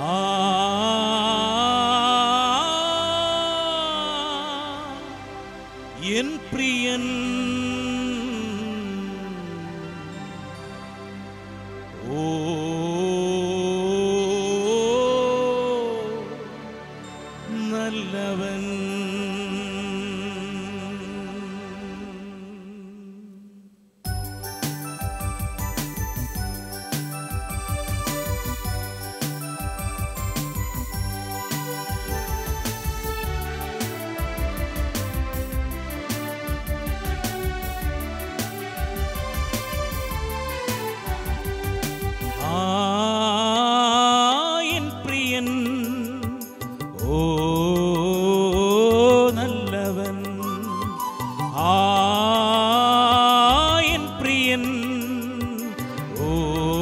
ആ എൻ പ്രിയൻ ഓ നല്ലവൻ ആ എൻ പ്രിയൻ ഓ നല്ലവൻ ആ എൻ പ്രിയൻ ഓ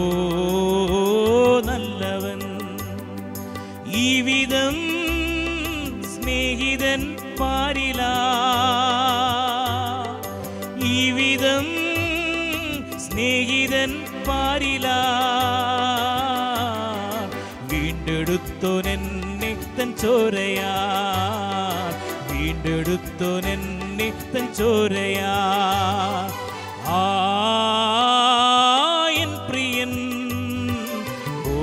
നല്ലവൻ ഈ വിധം സ്നേഹിതൻ പാരില ഈ വിധം സ്നേഹിതൻ പാരില വീണ്ടെടുത്തോനെന്നെ തൻ ചോരയാ വീണ്ടെടുത്തോനെന്നെ തൻ ചോരയാ ആ എൻ പ്രിയൻ ഓ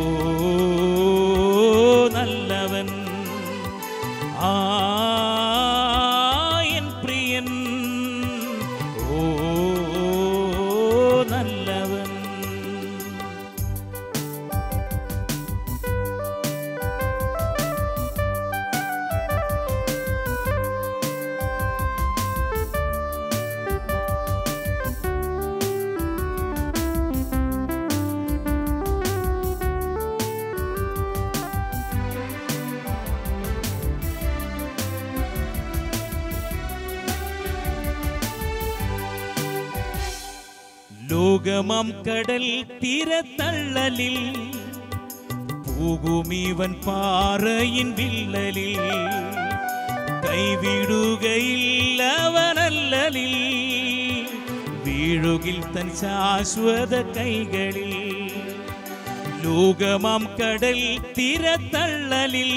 നല്ലവൻ ആ എൻ പ്രിയൻ ഓ നല്ലവൻ ലോകമാം കടൽ തീരത്തള്ളലിൽ പോകുമീവൻ പാറയിൻ വിള്ളലിൽ കൈവിടുകയില്ല അവനല്ലലിൽ വീഴുകിൽ തൻ ശാശ്വത കൈകളിൽ ലോകമാം കടൽ തീരത്തള്ളലിൽ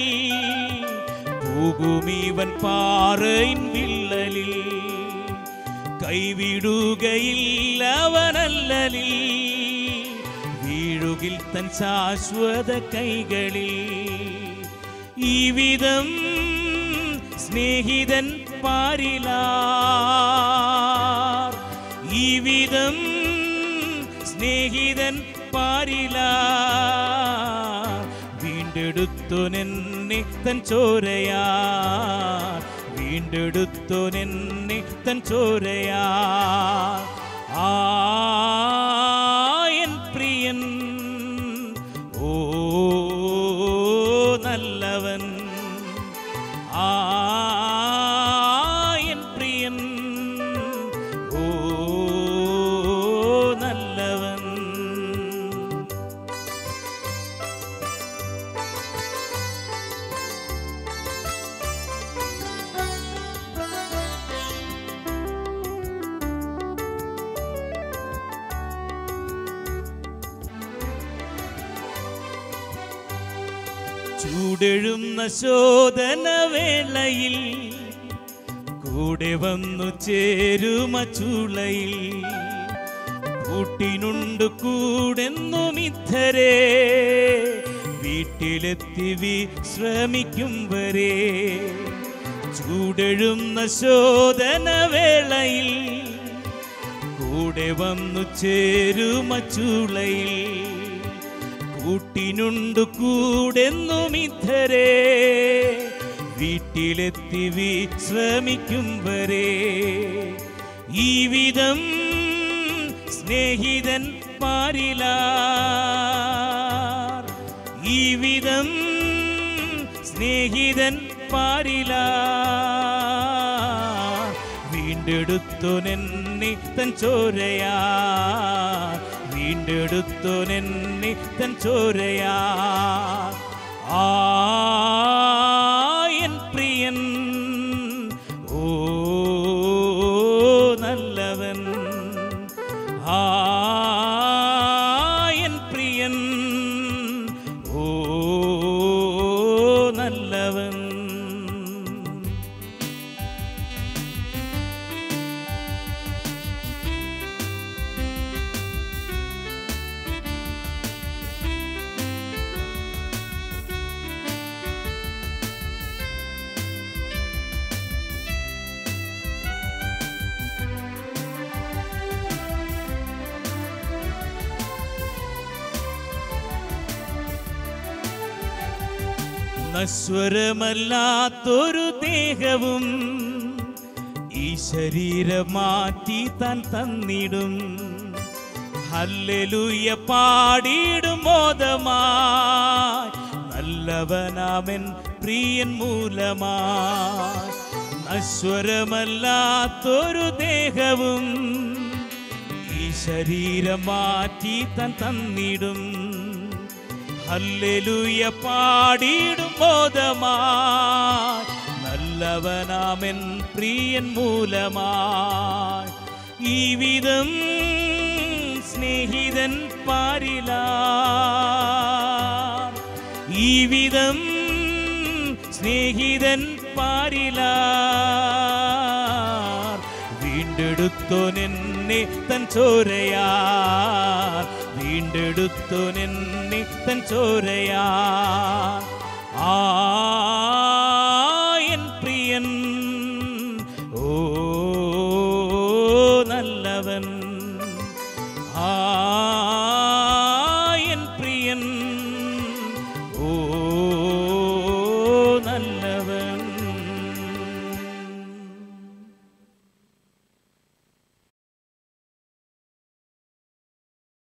പോകുമീവൻ പാറയിൻ വിള്ളലിൽ കൈവിടുകയില്ല അവനല്ലലിൽ വീഴുകിൽ തൻ ശാശ്വത കൈകളിൽ ഈ വിധം സ്നേഹിതൻ പാരില ഈ വിധം സ്നേഹിതൻ പാരില വീണ്ടെടുത്തോനെന്നെ തൻ ചോരയാ വീണ്ടെടുത്തോനെന്നെ തൻ ചോരയാ ആ എൻ പ്രിയൻ ഓ നല്ലവൻ ആ എൻ പ്രിയൻ ഓ നല്ലവൻ ചൂടെഴുന്ന ശോധന വേളയിൽ കൂടെ വന്നു ചേരുമ ചൂളയിൽ കൂട്ടിനുണ്ട് കൂടെന്നും ഇത്തരേ വീട്ടിലെത്തി വിശ്രമിക്കും വരെ ചൂടെഴുന്ന ശോധന വേളയിൽ കൂടെ വന്നു ചേരുമ ചൂളയിൽ കൂട്ടിനുണ്ട് കൂടെന്നും ഇത്തരേ വീട്ടിലെത്തി വിശ്രമിക്കും വരെ ഈ വിധം സ്നേഹിതൻ പാരില ഈ വിധം സ്നേഹിതൻ പാരില വീണ്ടെടുത്തോനെന്നെ തൻ ചോരയാ വീണ്ടെടുത്തോനെന്നെ തൻ ചോരയാ ആ എൻ പ്രിയൻ ഓ നല്ലവൻ ആ എൻ പ്രിയൻ ഓ നശ്വരമല്ലാത്തൊരു ദേഹവും ഈ ശരീരം മാറ്റി താൻ തന്നിടും ഹല്ലേലൂയ പാടിയിടും മോദമായി നല്ലവനാമൻ പ്രിയൻ മൂലമായി നശ്വരമല്ലാത്തൊരു ദേഹവും ഈ ശരീരം മാറ്റി താൻ തന്നിടും ഹല്ലേലൂയ പാടിയിടും ബോധമായി നല്ലവനാമൻ പ്രിയൻ മൂലമായി ഈ വിധം സ്നേഹിതൻ പാരില ഈ വിധം സ്നേഹിതൻ പാരില വീണ്ടെടുത്തോനെന്നെ തൻ ചോരയാ വീണ്ടെടുത്തോനെന്നെ തൻ ചോരയാ ആ